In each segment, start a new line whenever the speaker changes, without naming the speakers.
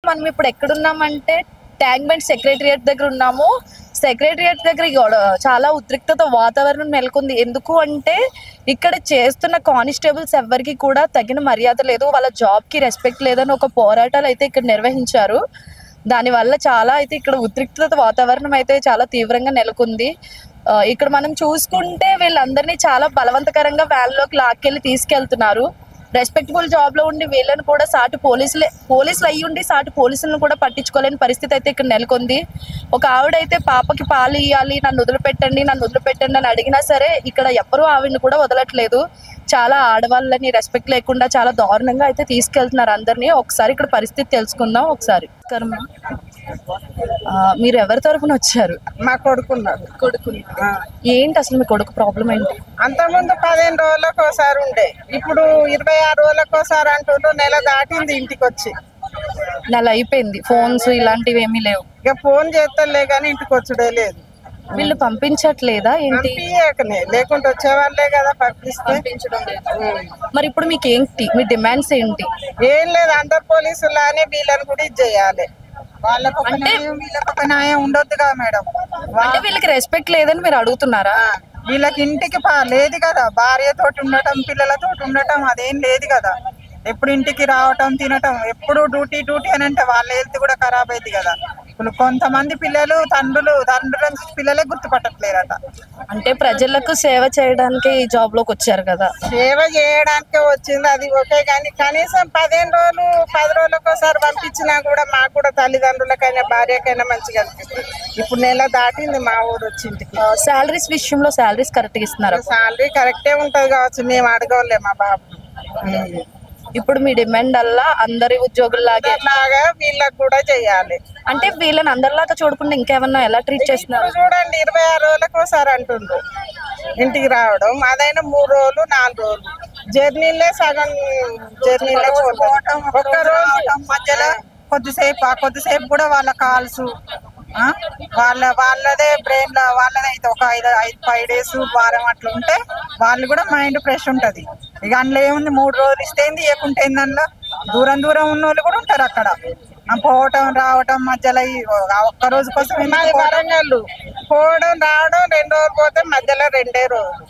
మనం ఇప్పుడు ఎక్కడున్నామంటే tank bund secretariat దగ్గర ఉన్నాము సెక్రటరియట్ దగ్గర గొడ- చాలా ఉద్రిక్తత వాతావరణం నెలకొంది ఎందుకు అంటే ఇక్కడ చేస్తున్న కానిస్టేబుల్స్ ఎవ్వరికి కూడా తగిన మర్యాద లేదు వాళ్ళ జాబ్ కి రెస్పెక్ట్ లేదని ఒక పోరాటాలు అయితే ఇక్కడ నిర్వహించారు దానివల్ల చాలా అయితే ఇక్కడ ఉద్రిక్తత వాతావరణం అయితే చాలా తీవ్రంగా నెలకొంది ఆ, ఇక్కడ మనం చూసుకుంటే వీళ్ళందరినీ చాలా బలవంతకరంగా వ్యాన్లోకి లాక్కెళ్ళి తీసుకెళ్తున్నారు రెస్పెక్టబుల్ జాబ్ లో ఉండి వీళ్ళని కూడా సాటి పోలీసులే పోలీసులు అయ్యి ఉండి సాటి పోలీసులను కూడా పట్టించుకోలేని పరిస్థితి అయితే ఇక్కడ నెలకొంది ఒక ఆవిడ అయితే పాపకి పాలు ఇవ్వాలి నన్ను వదిలిపెట్టండి నన్ను వదిలిపెట్టండి అని అడిగినా సరే ఇక్కడ ఎవ్వరూ ఆవిడని కూడా వదలట్లేదు చాలా ఆడవాళ్ళని రెస్పెక్ట్ లేకుండా చాలా దారుణంగా అయితే తీసుకెళ్తున్నారు అందరినీ ఒకసారి ఇక్కడ పరిస్థితి తెలుసుకుందాం ఒకసారి కర్మ ఆ, మీరు ఎవరి తరఫున వచ్చారు
మా కొడుకున్నాడు
కొడుకు ఏంటి అసలు మీ కొడుకు ప్రాబ్లం ఏంటి
అంతకుముందు పదిహేను రోజులకు ఒకసారి ఉండే ఇప్పుడు ఇరవై ఆరు రోజులకు ఒకసారి అంటుండ్రు నెల దాటింది ఇంటికి వచ్చి
నెల అయిపోయింది ఫోన్స్ ఇలాంటివి ఏమీ లేవు
ఇక ఫోన్ చేస్తలే కానీ ఇంటికి వచ్చుడే లేదు
వీళ్ళు పంపించట్లేదా ఏంటి
పంపించకనే లేకుంటే వచ్చేవాళ్ళే కదా పంపిస్తే
మరి ఇప్పుడు మీకు ఏంటి మీ డిమాండ్స్ ఏంటి
ఏం లేదు అందరు పోలీసులానే వీళ్ళని కూడా ఇది చేయాలి వాళ్ళకు ఒక
అంటే-
న్యాయం వీళ్ళకి ఒక న్యాయం ఉండొద్దు కదా మేడం
అంటే వీళ్ళకి రెస్పెక్ట్ లేదని మీరు అడుగుతున్నారా
ఆ, వీళ్ళకి ఇంటికి పా- లేదు కదా భార్యతోటి ఉండటం పిల్లలతోటి ఉండటం అదేం లేదు కదా ఎప్పుడు ఇంటికి రావటం తినటం ఎప్పుడు డ్యూటీ డ్యూటీ అని అంటే వాళ్ళ హెల్త్ కూడా ఖరాబ్ అయింది కదా ఇప్పుడు కొంతమంది పిల్లలు తండ్రులు తండ్రులను చూసి పిల్లలే గుర్తుపట్టట్లేరట
అంటే ప్రజలకు సేవ చేయడానికి ఈ జాబ్ లోకి వచ్చారు కదా
సేవ చేయడానికే వచ్చింది అది ఓకే కానీ కనీసం పదిహేను రోజులు పది రోజులకు ఒకసారి పంపించినా కూడా మాకు కూడా తల్లిదండ్రులకైనా భార్యకైనా మంచిగా అనిపిస్తుంది ఇప్పుడు నెల దాటింది మా ఊరు వచ్చి ఇంటికి
శాలరీస్ విషయంలో శాలరీస్ కరెక్ట్ గా ఇస్తున్నారు
శాలరీ కరెక్టే ఉంటది కావచ్చు మేము అడగలే మా బాబు
ఇప్పుడు మీ డిమాండ్ అల్లా అందరి ఉద్యోగుల్లాగే
లాగా వీళ్ళకి కూడా చెయ్యాలి
అంటే వీళ్ళని అందరిలాగా చూడకుండా ఇంకేమన్నా ఎలా ట్రీట్ చేస్తున్నారు
ఇప్పుడు చూడండి ఇరవై ఆరు రోజులకు ఒకసారి అంటుండ్రు ఇంటికి రావడం అదైనా మూడు రోజులు నాలుగు రోజులు జర్నీలే సగం జర్నీలే పోవటం ఒక్క రోజు
మధ్యలో కొద్దిసేపు ఆ కొద్దిసేపు కూడా వాళ్ళ కాల్స్ వాళ్ళ వాళ్ళదే బ్రెయిన్ లో వాళ్ళదే అయితే ఒక ఐదు ఐదు ఫైవ్ డేస్ వారం అట్లా ఉంటే వాళ్ళు కూడా మైండ్ ఫ్రెష్ ఉంటది ఇక అందులో ఏముంది మూడు రోజులు ఇస్తే ఏంది ఇవ్వకుంటే ఏంది అందులో దూరం దూరం ఉన్న వాళ్ళు కూడా ఉంటారు అక్కడ ఆ పోవటం రావటం మధ్యలో ఈ ఆ ఒక్క రోజు కోసం ఎందుకు
మాది
పోవటం?
వరంగల్ పోవడం రావడం రెండు రోజులు పోతే మధ్యలో రెండే రోజులు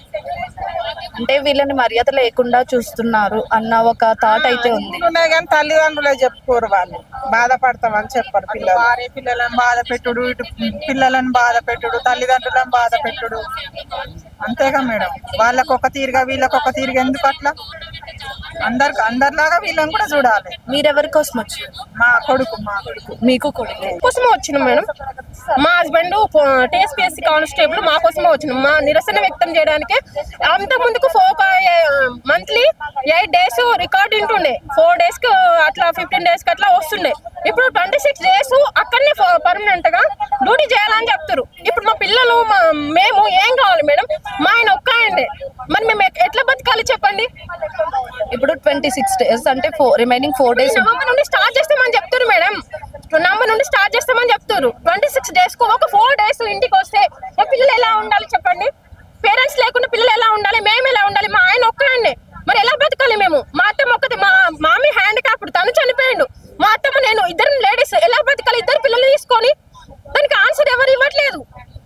అంటే వీళ్ళని మర్యాద లేకుండా చూస్తున్నారు అన్న ఒక థాట్ అయితే ఉంది
ఉన్నాయి కానీ తల్లిదండ్రులే చెప్పుకోరు వాళ్ళు బాధపడతామని చెప్పరు పిల్లలు
భార్య పిల్లలను బాధ పెట్టుడు ఇటు పిల్లలను బాధ పెట్టుడు తల్లిదండ్రులను బాధ పెట్టుడు అంతేగా మేడం వాళ్ళకు ఒక తీరుగా వీళ్ళకి ఒక తీరుగా ఎందుకు అట్లా అందరికి అందరిలాగా వీళ్ళని కూడా చూడాలి
మీరెవరి కోసం వచ్చారు
మా కొడుకు మా కొడుకు
మీకు కొడుకు
కోసమే వచ్చినాం మేడం మా హస్బెండ్ టీఎస్పీఎస్సీ కానిస్టేబుల్ మా కోసమే వచ్చినాం మా నిరసన వ్యక్తం చేయడానికి అంత ముందుకు four monthly eight days record ఉంటుండే ఫోర్ డేస్ కి అట్లా ఫిఫ్టీన్ డేస్ కి అట్లా వస్తుండే ఇప్పుడు ట్వంటీ సిక్స్ డేస్ అక్కడనే పర్మనెంట్ గా డ్యూటీ చేయాలని చెప్తారు ఇప్పుడు మా పిల్లలు మా- మేము ఏం కావాలి మేడం మా ఆయన ఒక్క ఆయనే మరి మేము ఎట్- ఎట్లా బతకాలి చెప్పండి
ఇప్పుడు ట్వంటీ సిక్స్ డేస్ అంటే four remaining four days
November నుండి స్టార్ట్ చేస్తామని చెప్తారు మేడం నవంబర్ నుండి స్టార్ట్ చేస్తామని చెప్తారు ట్వంటీ సిక్స్ డేస్ కు ఒక ఫోర్ డేస్ ఇంటికి వస్తే మా పిల్లలు ఎలా ఉండాలి చెప్పండి పేరెంట్స్ లేకుండా పిల్లలు ఎలా ఉండాలి మేము ఎలా ఉండాలి మా ఆయన ఒక్కడే మరి ఎలా బతకాలి మేము మా అత్తమ్మ ఒక్కది మా మామి హ్యాండ్ క్యాప్డ్ తను చనిపోయాడు మా అత్తమ్మ నేను ఇద్దరు లేడీస్ ఎలా బతకాలి ఇద్దరు పిల్లలు తీసుకొని దానికి ఆన్సర్ ఎవరు ఇవ్వట్లేదు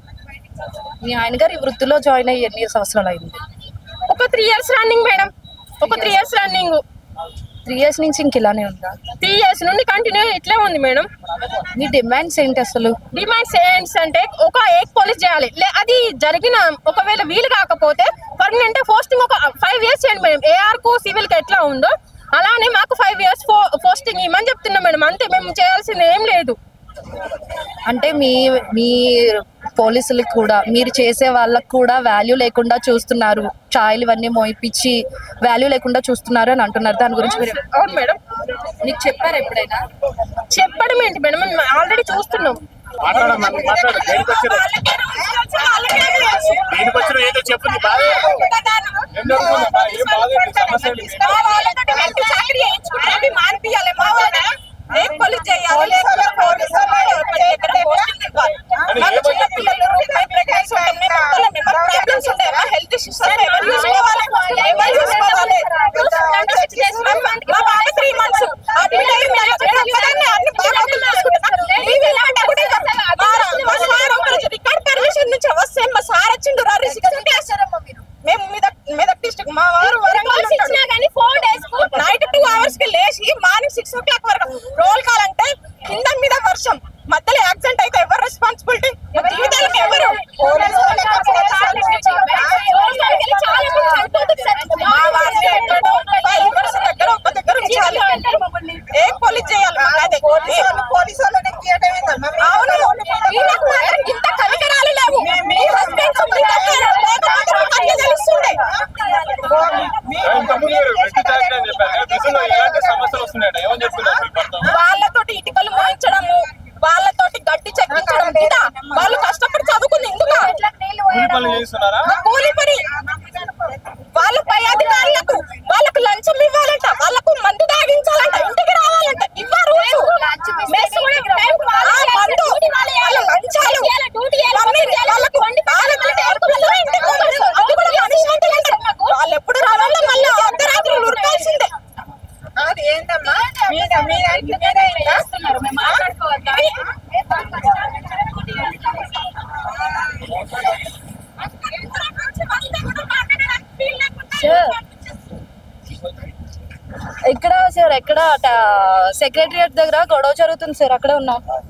మీ ఆయన గారు ఈ వృత్తిలో జాయిన్ అయ్యి ఎన్ని సంవత్సరాలు అయింది
ఒక త్రీ ఇయర్స్ రన్నింగ్ మేడం ఒక three years running
three years నుంచి ఇంక ఇలానే ఉందా
త్రీ ఇయర్స్ నుండి కంటిన్యూ ఇట్లే ఉంది మేడం
మీ డిమాండ్స్ ఏంటి అసలు
డిమాండ్స్ ఏంటి అంటే ఒక ఏక్ పోలీస్ చేయాలి లే అది జరిగిన ఒకవేళ వీలు కాకపోతే పర్మనెంట్ పోస్టింగ్ ఒక ఫైవ్ ఇయర్స్ చేయండి మేడం ఏఆర్ కు సివిల్ కి ఎట్లా ఉందో అలానే మాకు ఫైవ్ ఇయర్స్ పోస్టింగ్ ఇవ్వమని చెప్తున్నాం మేడం అంతే మేము చేయాల్సింది ఏం లేదు
అంటే మీ మీ పోలీసులకు కూడా మీరు చేసే వాళ్ళకు కూడా వాల్యూ లేకుండా చూస్తున్నారు ఛాయలు ఇవన్నీ మోయిపించి వాల్యూ లేకుండా చూస్తున్నారు అని అంటున్నారు దాని గురించి మీరు
అవును మేడం
నీకు చెప్పారు ఎప్పుడైనా
చెప్పడం ఏంటి మేడం మేము ఆల్రెడీ చూస్తున్నాం
మాట్లాడమ్మా నువ్వు మాట్లాడు దేనికి వచ్చారు దేనికి వచ్చారు ఏదో చెప్పు నీ బాధ ఏంటో. ఏం జరుగుతుందమ్మా? ఏం బాధ ఏంటి? సమస్య ఏంటి? అని ఏమని చెప్తున్నారు? చేస్తున్నారా
కూలి పని వాళ్ళ పై అధికారులకు వాళ్ళకు లంచం ఇవ్వాలంట వాళ్ళకు మందు తాగించాలంట ఇంటికి రావాలంట ఇవ్వరు మెస్ కూడా టైంకి వాళ్ళ మందు, వాళ్ళ లంచాలు, ఇవన్నీ వాళ్ళకు వాళ్ళ ఇంటికి పంపిస్తారు. అది కూడా మనిషి అంటే ఏంటి? వాళ్ళు ఎప్పుడు రావాలో మళ్ళీ అర్ధరాత్రులు ఉరకాల్సిందే
అది ఏంటమ్మా మీద మీద మీద ఏంటా?
సార్ ఇక్కడ సార్ ఎక్కడ సెక్రటరియట్ దగ్గర గొడవ జరుగుతుంది సార్ అక్కడే ఉన్నాం